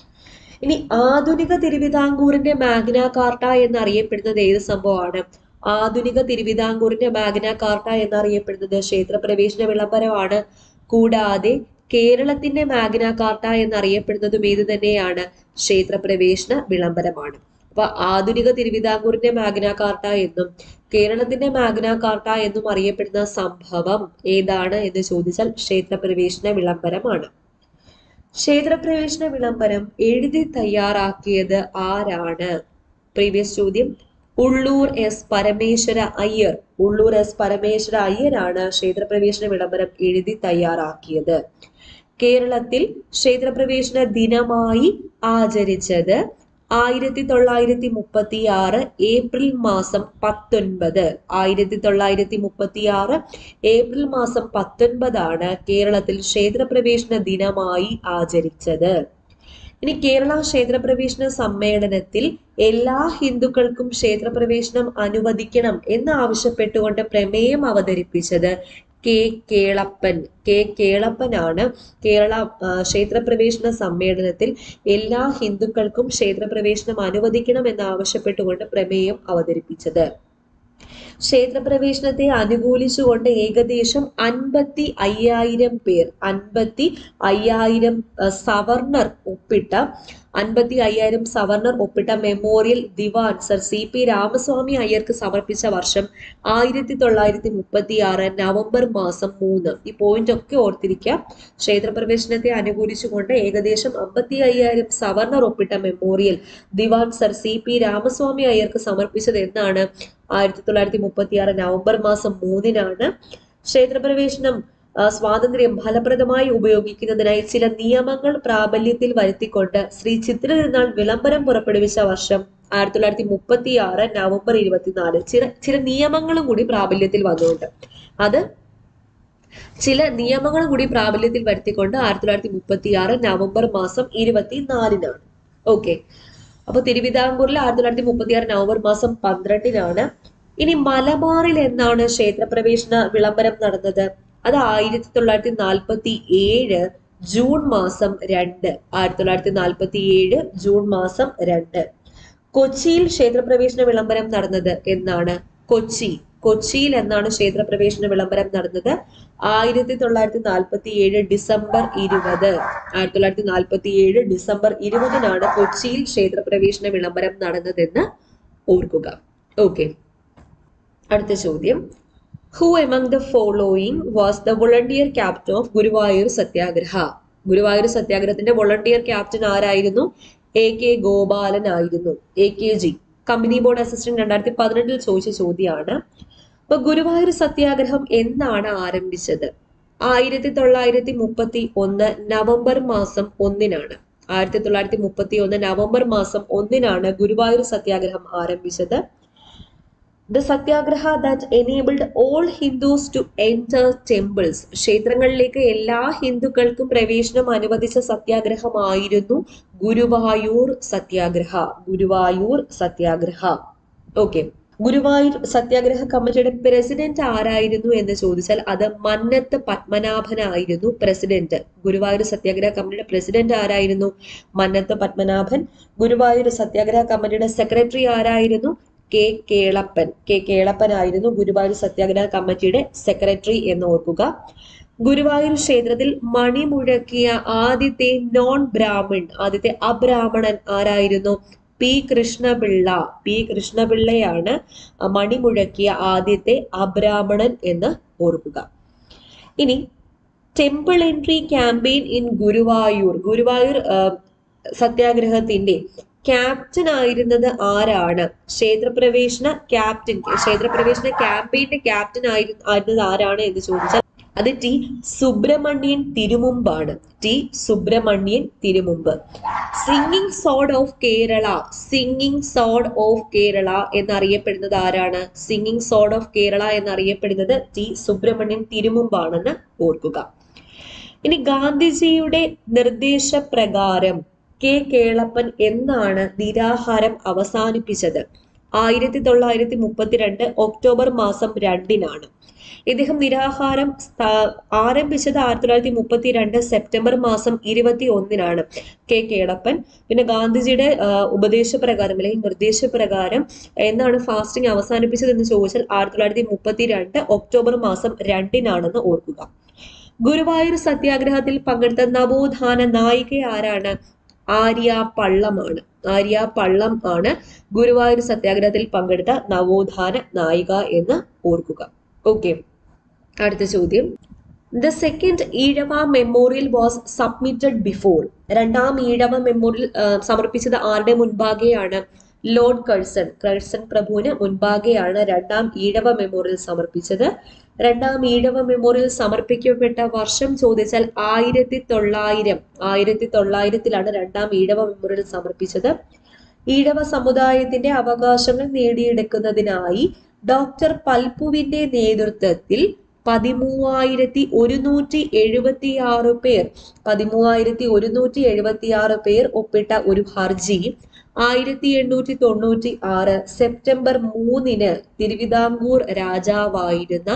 ഇനി ആധുനിക തിരുവിതാംകൂറിന്റെ മാഗ്ന കാർട്ട എന്നറിയപ്പെടുന്നത് ഏത് സംഭവമാണ് ആധുനിക തിരുവിതാംകൂറിന്റെ മാഗ്ന കാർട്ട എന്നറിയപ്പെടുന്നത് ക്ഷേത്രപ്രവേശന വിളംബരമാണ് കൂടാതെ കേരളത്തിന്റെ മാഗ്ന കാർട്ട എന്നറിയപ്പെടുന്നതും ഏത് തന്നെയാണ് ക്ഷേത്രപ്രവേശന വിളംബരമാണ് അപ്പൊ ആധുനിക തിരുവിതാംകൂറിന്റെ മാഗ്ന കാർട്ട എന്നും കേരളത്തിന്റെ മാഗ്ന കാർട്ട എന്നും അറിയപ്പെടുന്ന സംഭവം ഏതാണ് എന്ന് ചോദിച്ചാൽ ക്ഷേത്രപ്രവേശന വിളംബരമാണ് ക്ഷേത്രപ്രവേശന വിളംബരം എഴുതി തയ്യാറാക്കിയത് ആരാണ് പ്രീവിയസ് ചോദ്യം ഉള്ളൂർ എസ് പരമേശ്വര അയ്യർ ഉള്ളൂർ എസ് പരമേശ്വര അയ്യരാണ് ക്ഷേത്രപ്രവേശന വിളംബരം എഴുതി തയ്യാറാക്കിയത് കേരളത്തിൽ ക്ഷേത്രപ്രവേശന ദിനമായി ആചരിച്ചത് ആയിരത്തി തൊള്ളായിരത്തി മുപ്പത്തി ആറ് ഏപ്രിൽ മാസം പത്തൊൻപത് ആയിരത്തി തൊള്ളായിരത്തി മുപ്പത്തി ആറ് ഏപ്രിൽ മാസം പത്തൊൻപതാണ് കേരളത്തിൽ ക്ഷേത്രപ്രവേശന ദിനമായി ആചരിച്ചത് ഇനി കേരള ക്ഷേത്രപ്രവേശന സമ്മേളനത്തിൽ എല്ലാ ഹിന്ദുക്കൾക്കും ക്ഷേത്രപ്രവേശനം അനുവദിക്കണം എന്ന് ആവശ്യപ്പെട്ടുകൊണ്ട് പ്രമേയം അവതരിപ്പിച്ചത് കെ കേളപ്പൻ കെ കേളപ്പനാണ് കേരള ആ, ക്ഷേത്രപ്രവേശന സമ്മേളനത്തിൽ എല്ലാ ഹിന്ദുക്കൾക്കും ക്ഷേത്രപ്രവേശനം അനുവദിക്കണം എന്ന് ആവശ്യപ്പെട്ടുകൊണ്ട് പ്രമേയം അവതരിപ്പിച്ചത് ക്ഷേത്രപ്രവേശനത്തെ അനുകൂലിച്ചുകൊണ്ട് ഏകദേശം അൻപത്തി അയ്യായിരം പേർ അൻപത്തി അയ്യായിരം അഹ്, സവർണർ ഒപ്പിട്ട അൻപത്തി അയ്യായിരം സവർണർ ഒപ്പിട്ട മെമ്മോറിയൽ ദിവാൻ സർ സി പി രാമസ്വാമി അയ്യർക്ക് സമർപ്പിച്ച വർഷം ആയിരത്തി തൊള്ളായിരത്തി മുപ്പത്തി ആറ് നവംബർ മാസം മൂന്ന് ഈ പോയിന്റ് ഒക്കെ ഓർത്തിരിക്കുക ക്ഷേത്രപ്രവേശനത്തെ അനുകൂലിച്ചുകൊണ്ട് ഏകദേശം അമ്പത്തി അയ്യായിരം സവർണർ ഒപ്പിട്ട മെമ്മോറിയൽ ദിവാൻ സർ സി പി രാമസ്വാമി അയ്യർക്ക് സമർപ്പിച്ചത് എന്നാണ് ആയിരത്തി തൊള്ളായിരത്തി മുപ്പത്തി ആറ് നവംബർ മാസം മൂന്നിനാണ് ക്ഷേത്രപ്രവേശനം ആ, സ്വാതന്ത്ര്യം ഫലപ്രദമായി ഉപയോഗിക്കുന്നതിനായി ചില നിയമങ്ങൾ പ്രാബല്യത്തിൽ വരുത്തിക്കൊണ്ട് ശ്രീ ചിത്ര തിരുനാൾ വിളംബരം പുറപ്പെടുവിച്ച വർഷം ആയിരത്തി തൊള്ളായിരത്തി മുപ്പത്തി ആറ് നവംബർ ഇരുപത്തിനാല് ചില ചില നിയമങ്ങളും കൂടി പ്രാബല്യത്തിൽ വന്നുകൊണ്ട് അത് ചില നിയമങ്ങളും കൂടി പ്രാബല്യത്തിൽ വരുത്തിക്കൊണ്ട് ആയിരത്തി തൊള്ളായിരത്തി മുപ്പത്തി ആറ് നവംബർ മാസം ഇരുപത്തിനാലിനാണ് ഓക്കെ അപ്പൊ തിരുവിതാംകൂറിൽ ആയിരത്തി തൊള്ളായിരത്തി മുപ്പത്തി ആറ് നവംബർ മാസം പന്ത്രണ്ടിനാണ് ഇനി മലബാറിൽ എന്നാണ് ക്ഷേത്രപ്രവേശന വിളംബരം നടന്നത് അത് ആയിരത്തി തൊള്ളായിരത്തി നാൽപ്പത്തി ഏഴ് ജൂൺ മാസം രണ്ട് ആയിരത്തി തൊള്ളായിരത്തി നാൽപ്പത്തി ഏഴ് ജൂൺ മാസം രണ്ട് കൊച്ചിയിൽ ക്ഷേത്രപ്രവേശന വിളംബരം നടന്നത് എന്നാണ് കൊച്ചി കൊച്ചിയിൽ എന്നാണ് ക്ഷേത്രപ്രവേശന വിളംബരം നടന്നത് ആയിരത്തി തൊള്ളായിരത്തി നാൽപ്പത്തി ഏഴ് ഡിസംബർ ഇരുപത് ആയിരത്തി തൊള്ളായിരത്തി നാൽപ്പത്തി ഏഴ് ഡിസംബർ ഇരുപതിനാണ് കൊച്ചിയിൽ ക്ഷേത്രപ്രവേശന വിളംബരം നടന്നതെന്ന് ഓർക്കുക ഓക്കെ അടുത്ത ചോദ്യം who among the following was the volunteer captain of Guruvayur Satyagraha Guruvayur സത്യാഗ്രഹത്തിന്റെ വോളണ്ടിയർ ക്യാപ്റ്റൻ ആരായിരുന്നു എ കെ ഗോപാലൻ ആയിരുന്നു A K G company board assistant രണ്ടായിരത്തി പതിനെട്ടിൽ ചോദിച്ച ചോദ്യമാണ് അപ്പൊ ഗുരുവായൂർ സത്യാഗ്രഹം എന്നാണ് ആരംഭിച്ചത് ആയിരത്തി തൊള്ളായിരത്തി മുപ്പത്തി ഒന്ന് നവംബർ മാസം ഒന്നിനാണ് ആയിരത്തി തൊള്ളായിരത്തി മുപ്പത്തി ഒന്ന് നവംബർ മാസം ഒന്നിനാണ് ഗുരുവായൂർ സത്യാഗ്രഹം ആരംഭിച്ചത് the Satyagraha that enabled all Hindus to enter temples ക്ഷേത്രങ്ങളിലേക്ക് എല്ലാ ഹിന്ദുക്കൾക്കും പ്രവേശനം അനുവദിച്ച സത്യാഗ്രഹമായിരുന്നു ഗുരുവായൂർ സത്യാഗ്രഹ ഗുരുവായൂർ സത്യാഗ്രഹ ഓക്കെ ഗുരുവായൂർ സത്യാഗ്രഹ കമ്മിറ്റിയുടെ പ്രസിഡന്റ് ആരായിരുന്നു എന്ന് ചോദിച്ചാൽ അത് മന്നത്ത് പത്മനാഭനായിരുന്നു പ്രസിഡന്റ് ഗുരുവായൂർ സത്യാഗ്രഹ കമ്മിറ്റിയുടെ പ്രസിഡന്റ് ആരായിരുന്നു മന്നത്ത് പത്മനാഭൻ ഗുരുവായൂർ സത്യാഗ്രഹ കമ്മിറ്റിയുടെ സെക്രട്ടറി ആരായിരുന്നു കെ കേളപ്പൻ കെ കേളപ്പൻ ആയിരുന്നു ഗുരുവായൂർ സത്യാഗ്രഹ കമ്മിറ്റിയുടെ സെക്രട്ടറി എന്ന് ഓർക്കുക ഗുരുവായൂർ ക്ഷേത്രത്തിൽ മണി മുഴക്കിയ ആദ്യത്തെ നോൺ ബ്രാഹ്മൺ ആദ്യത്തെ അബ്രാഹ്മണൻ ആരായിരുന്നു പി കൃഷ്ണപിള്ള പി കൃഷ്ണപിള്ളയാണ് മണി മുഴക്കിയ ആദ്യത്തെ അബ്രാഹ്മണൻ എന്ന് ഓർക്കുക ഇനി temple entry campaign in Guruvayur Guruvayur ആ, സത്യാഗ്രഹത്തിന്റെ ക്യാപ്റ്റൻ ആയിരുന്നത് ആരാണ് ക്ഷേത്രപ്രവേശന ക്യാപ്റ്റൻ ക്ഷേത്രപ്രവേശന ക്യാമ്പയിന്റെ ക്യാപ്റ്റൻ ആയി ആയിരുന്നത് ആരാണ് എന്ന് ചോദിച്ചാൽ അത് ടി സുബ്രഹ്മണ്യൻ തിരുമുമ്പാണ് T Subramanian Thirumumbu singing sword of Kerala singing sword of Kerala എന്നറിയപ്പെടുന്നത് ആരാണ് സിംഗിങ് സോഡ് ഓഫ് കേരള എന്നറിയപ്പെടുന്നത് ടി സുബ്രഹ്മണ്യൻ തിരുമുമ്പാണെന്ന് ഓർക്കുക ഇനി ഗാന്ധിജിയുടെ നിർദ്ദേശപ്രകാരം കെ കേളപ്പൻ എന്നാണ് നിരാഹാരം അവസാനിപ്പിച്ചത് ആയിരത്തി തൊള്ളായിരത്തി മുപ്പത്തിരണ്ട് ഒക്ടോബർ മാസം രണ്ടിനാണ് ഇദ്ദേഹം നിരാഹാരം സ്ഥാ- ആരംഭിച്ചത് ആയിരത്തി തൊള്ളായിരത്തി മുപ്പത്തിരണ്ട് സെപ്റ്റംബർ മാസം ഇരുപത്തി ഒന്നിനാണ് കെ കേളപ്പൻ പിന്നെ ഗാന്ധിജിയുടെ ആ, ഉപദേശപ്രകാരം അല്ലെങ്കിൽ നിർദ്ദേശപ്രകാരം എന്നാണ് ഫാസ്റ്റിംഗ് അവസാനിപ്പിച്ചത് എന്ന് ചോദിച്ചാൽ ആയിരത്തി തൊള്ളായിരത്തി മുപ്പത്തിരണ്ട് ഒക്ടോബർ മാസം രണ്ടിനാണെന്ന് ഓർക്കുക ഗുരുവായൂർ സത്യാഗ്രഹത്തിൽ പങ്കെടുത്ത നവോത്ഥാന നായിക ആരാണ് ആര്യ പള്ളമാണ് ആര്യ പള്ളം ആണ് ഗുരുവായൂർ സത്യാഗ്രഹത്തിൽ പങ്കെടുത്ത നവോത്ഥാന നായിക എന്ന് ഓർക്കുക ഓക്കെ അടുത്ത ചോദ്യം the second Ezhava memorial was submitted before രണ്ടാം ഈഴവ മെമ്മോറിയൽ ആ, സമർപ്പിച്ചത് ആരുടെ മുൻപാകെയാണ് ലോർഡ് കഴ്സൺ കഴ്സൺ പ്രഭുവിന് മുൻപാകെയാണ് രണ്ടാം ഈഴവ മെമ്മോറിയൽ സമർപ്പിച്ചത് രണ്ടാം ഈഴവ മെമ്മോറിയൽ സമർപ്പിക്കപ്പെട്ട വർഷം ചോദിച്ചാൽ ആയിരത്തി തൊള്ളായിരം ആയിരത്തി തൊള്ളായിരത്തിലാണ് രണ്ടാം ഈഴവ മെമ്മോറിയൽ സമർപ്പിച്ചത് ഈഴവ സമുദായത്തിന്റെ അവകാശങ്ങൾ നേടിയെടുക്കുന്നതിനായി ഡോക്ടർ പൽപുവിന്റെ നേതൃത്വത്തിൽ പതിമൂവായിരത്തി ഒരുന്നൂറ്റി എഴുപത്തി ആറ് പേർ പതിമൂവായിരത്തി ഒരുന്നൂറ്റി എഴുപത്തി ആറ് പേർ ഒപ്പിട്ട ഒരു ഹർജി ആയിരത്തി എണ്ണൂറ്റി തൊണ്ണൂറ്റി ആറ് സെപ്റ്റംബർ മൂന്നിന് തിരുവിതാംകൂർ രാജാവായിരുന്ന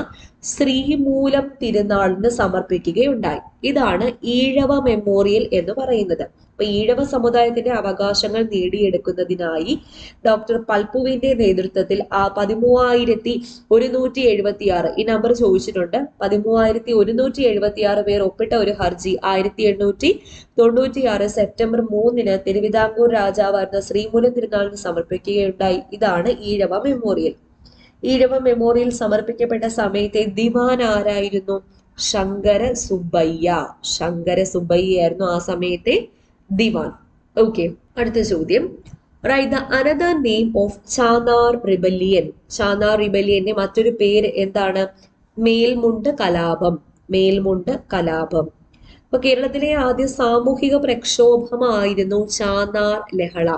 ശ്രീമൂലം തിരുനാളിന് സമർപ്പിക്കുകയുണ്ടായി ഇതാണ് ഈഴവ മെമ്മോറിയൽ എന്ന് പറയുന്നത് അപ്പൊ ഈഴവ സമുദായത്തിന്റെ അവകാശങ്ങൾ നേടിയെടുക്കുന്നതിനായി ഡോക്ടർ പൽപ്പുവിന്റെ നേതൃത്വത്തിൽ ആ പതിമൂവായിരത്തി ഒരുന്നൂറ്റി എഴുപത്തി ആറ് ഈ നമ്പർ ചോദിച്ചിട്ടുണ്ട് പതിമൂവായിരത്തി ഒരുന്നൂറ്റി എഴുപത്തി ആറ് പേർ ഒപ്പിട്ട ഒരു ഹർജി ആയിരത്തി എണ്ണൂറ്റി തൊണ്ണൂറ്റി ആറ് സെപ്റ്റംബർ മൂന്നിന് തിരുവിതാംകൂർ രാജാവായിരുന്ന ശ്രീമൂലം തിരുനാളിന് സമർപ്പിക്കുകയുണ്ടായി ഇതാണ് ഈഴവ മെമ്മോറിയൽ ഈഴവ മെമ്മോറിയൽ സമർപ്പിക്കപ്പെട്ട സമയത്തെ ദിവാൻ ആരായിരുന്നു ശങ്കര സുബ്ബയ്യ ശങ്കര സുബ്ബയ്യായിരുന്നു ആ സമയത്തെ ദിവാൻ ഓക്കെ അടുത്ത ചോദ്യം right the another name of Channar rebellion Channar റിബല്യന്റെ മറ്റൊരു പേര് എന്താണ് മേൽമുണ്ട് കലാപം മേൽമുണ്ട് കലാപം അപ്പൊ കേരളത്തിലെ ആദ്യ സാമൂഹിക പ്രക്ഷോഭമായിരുന്നു ചാനാർ ലഹള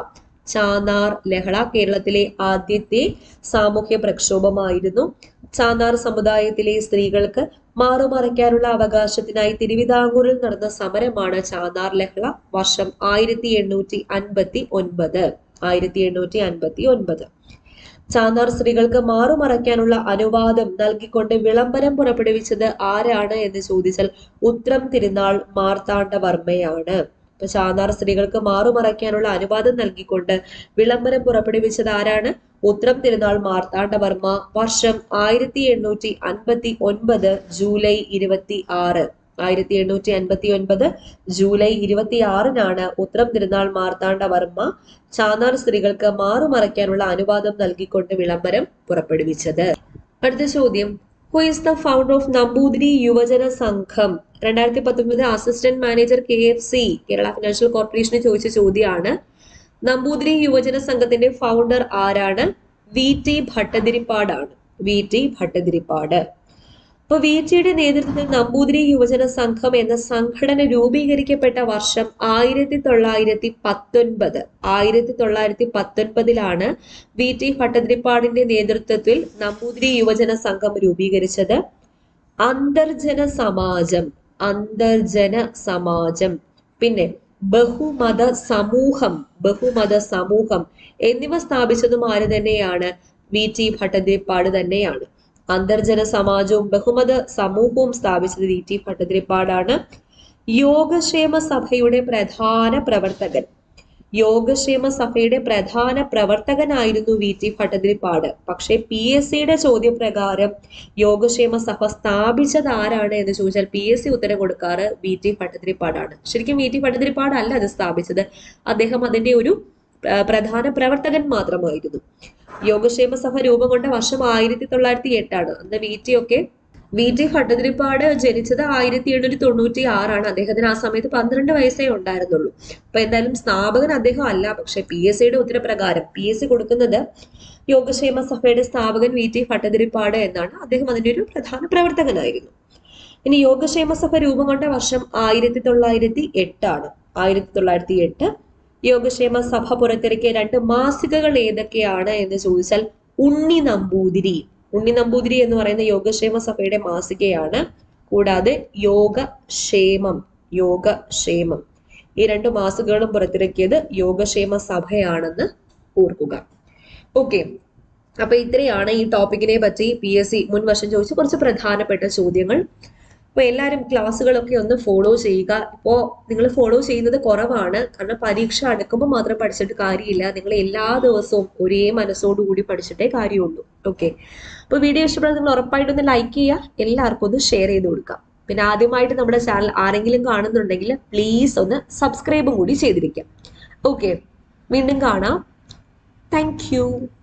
ചാനാർ ലഹള കേരളത്തിലെ ആദ്യത്തെ സാമൂഹ്യ പ്രക്ഷോഭമായിരുന്നു ചാനാർ സമുദായത്തിലെ സ്ത്രീകൾക്ക് മാറുമറയ്ക്കാനുള്ള അവകാശത്തിനായി തിരുവിതാംകൂറിൽ നടന്ന സമരമാണ് ചാനാർ ലഹള വർഷം ആയിരത്തി എണ്ണൂറ്റി അൻപത്തി ഒൻപത് ആയിരത്തി എണ്ണൂറ്റി അൻപത്തി ഒൻപത് ചാന്നാർ സ്ത്രീകൾക്ക് മാറുമറയ്ക്കാനുള്ള അനുവാദം നൽകിക്കൊണ്ട് വിളംബരം പുറപ്പെടുവിച്ചത് ആരാണ് എന്ന് ചോദിച്ചാൽ ഉത്രം തിരുനാൾ മാർത്താണ്ഡവർമ്മയാണ് ഇപ്പൊ ചാന്നാർ സ്ത്രീകൾക്ക് മാറുമറയ്ക്കാനുള്ള അനുവാദം നൽകിക്കൊണ്ട് വിളംബരം പുറപ്പെടുവിച്ചത് ആരാണ് ഉത്രം തിരുനാൾ മാർത്താണ്ഡവർമ്മ വർഷം ആയിരത്തി എണ്ണൂറ്റി അൻപത്തി ഒൻപത് ജൂലൈ ഇരുപത്തി ആറ് ആയിരത്തി എണ്ണൂറ്റി അൻപത്തി ഒൻപത് ജൂലൈ ഇരുപത്തി ആറിനാണ് ഉത്രം തിരുനാൾ മാർത്താണ്ഡവർമ്മ ചാന്നാർ സ്ത്രീകൾക്ക് മാറുമറയ്ക്കാനുള്ള അനുവാദം നൽകിക്കൊണ്ട് വിളംബരം പുറപ്പെടുവിച്ചത് അടുത്ത ചോദ്യം who is the founder of Namboothiri Yuvajana Sangham രണ്ടായിരത്തി പത്തൊമ്പത് assistant manager K F C Kerala financial കോർപ്പറേഷന് ചോദിച്ച ചോദ്യമാണ് നമ്പൂതിരി യുവജന സംഘത്തിന്റെ ഫൗണ്ടർ ആരാണ് വി ടി ഭട്ടതിരിപ്പാടാണ് വി ടി ഭട്ടതിരിപ്പാട് അപ്പൊ വി ടിയുടെ നേതൃത്വത്തിൽ നമ്പൂതിരി യുവജന സംഘം എന്ന സംഘടന രൂപീകരിക്കപ്പെട്ട വർഷം ആയിരത്തി തൊള്ളായിരത്തി പത്തൊൻപത് ആയിരത്തി തൊള്ളായിരത്തി പത്തൊൻപതിലാണ് വി ടി ഭട്ടതിരിപ്പാടിന്റെ നേതൃത്വത്തിൽ നമ്പൂതിരി യുവജന സംഘം രൂപീകരിച്ചത് അന്തർജന സമാജം അന്തർജന സമാജം പിന്നെ ബഹുമത സമൂഹം ബഹുമത സമൂഹം എന്നിവ സ്ഥാപിച്ചതും ആര് തന്നെയാണ് വി ടി ഭട്ടതിരിപ്പാട് തന്നെയാണ് അന്തർജന സമാജവും ബഹുമത സമൂഹവും സ്ഥാപിച്ചത് വി ടി ഭട്ടതിരിപ്പാടാണ് യോഗക്ഷേമ സഭയുടെ പ്രധാന പ്രവർത്തകൻ യോഗക്ഷേമ സഭയുടെ പ്രധാന പ്രവർത്തകനായിരുന്നു വി ടി ഭട്ടതിരിപ്പാട് പക്ഷേ പി എസ് സിയുടെ ചോദ്യപ്രകാരം യോഗക്ഷേമ സഭ സ്ഥാപിച്ചത് ആരാണ് എന്ന് ചോദിച്ചാൽ പി എസ് സി ഉത്തരം കൊടുക്കാറ് വി ടി ഭട്ടതിരിപ്പാടാണ് ശരിക്കും വി ടി ഭട്ടതിരിപ്പാട് അല്ല അത് സ്ഥാപിച്ചത് അദ്ദേഹം അതിന്റെ ഒരു ആ, പ്രധാന പ്രവർത്തകൻ മാത്രമായിരുന്നു യോഗക്ഷേമ സഭ രൂപം കൊണ്ട വർഷം ആയിരത്തി തൊള്ളായിരത്തി എട്ടാണ് അന്ന് വി ടി ഒക്കെ വി ടി ഭട്ടതിരിപ്പാട് ജനിച്ചത് ആയിരത്തി എണ്ണൂറ്റി തൊണ്ണൂറ്റി ആറാണ് അദ്ദേഹത്തിന് ആ സമയത്ത് പന്ത്രണ്ട് വയസ്സേ ഉണ്ടായിരുന്നുള്ളൂ അപ്പൊ എന്തായാലും സ്ഥാപകൻ അദ്ദേഹം അല്ല പക്ഷെ പി എസ് സിയുടെ ഉത്തരപ്രകാരം പി എസ് സി കൊടുക്കുന്നത് യോഗക്ഷേമ സഭയുടെ സ്ഥാപകൻ വി ടി ഭട്ടതിരിപ്പാട് എന്നാണ് അദ്ദേഹം അതിന്റെ ഒരു പ്രധാന പ്രവർത്തകനായിരുന്നു ഇനി യോഗക്ഷേമ സഭ രൂപം കൊണ്ട വർഷം ആയിരത്തി തൊള്ളായിരത്തി എട്ടാണ് ആയിരത്തി തൊള്ളായിരത്തി എട്ട് യോഗക്ഷേമ സഭ പുറത്തിറക്കിയ രണ്ട് മാസികകൾ ഏതൊക്കെയാണ് എന്ന് ചോദിച്ചാൽ ഉണ്ണി നമ്പൂതിരി ഉണ്ണി നമ്പൂതിരി എന്ന് പറയുന്ന യോഗക്ഷേമ സഭയുടെ മാസികയാണ് കൂടാതെ യോഗക്ഷേമം യോഗക്ഷേമം ഈ രണ്ട് മാസികകളും പുറത്തിറക്കിയത് യോഗക്ഷേമ സഭയാണെന്ന് ഓർക്കുക ഓക്കെ അപ്പൊ ഇത്രയാണ് ഈ ടോപ്പിക്കിനെ പറ്റി പി എസ് സി മുൻ വർഷം ചോദിച്ച കുറച്ച് പ്രധാനപ്പെട്ട ചോദ്യങ്ങൾ അപ്പൊ എല്ലാവരും ക്ലാസ്സുകളൊക്കെ ഒന്ന് ഫോളോ ചെയ്യുക ഇപ്പോ നിങ്ങൾ ഫോളോ ചെയ്യുന്നത് കുറവാണ് കാരണം പരീക്ഷ അടുക്കുമ്പോൾ മാത്രം പഠിച്ചിട്ട് കാര്യമില്ല നിങ്ങൾ എല്ലാ ദിവസവും ഒരേ മനസ്സോടുകൂടി പഠിച്ചിട്ടേ കാര്യമുള്ളൂ ഓക്കെ അപ്പൊ വീഡിയോ ഇഷ്ടപ്പെട്ടാൽ നിങ്ങൾ ഉറപ്പായിട്ടൊന്ന് ലൈക്ക് ചെയ്യുക എല്ലാവർക്കും ഒന്ന് ഷെയർ ചെയ്ത് കൊടുക്കാം പിന്നെ ആദ്യമായിട്ട് നമ്മുടെ ചാനൽ ആരെങ്കിലും കാണുന്നുണ്ടെങ്കിൽ പ്ലീസ് ഒന്ന് സബ്സ്ക്രൈബും കൂടി ചെയ്തിരിക്കാം ഓക്കെ വീണ്ടും കാണാം താങ്ക് യു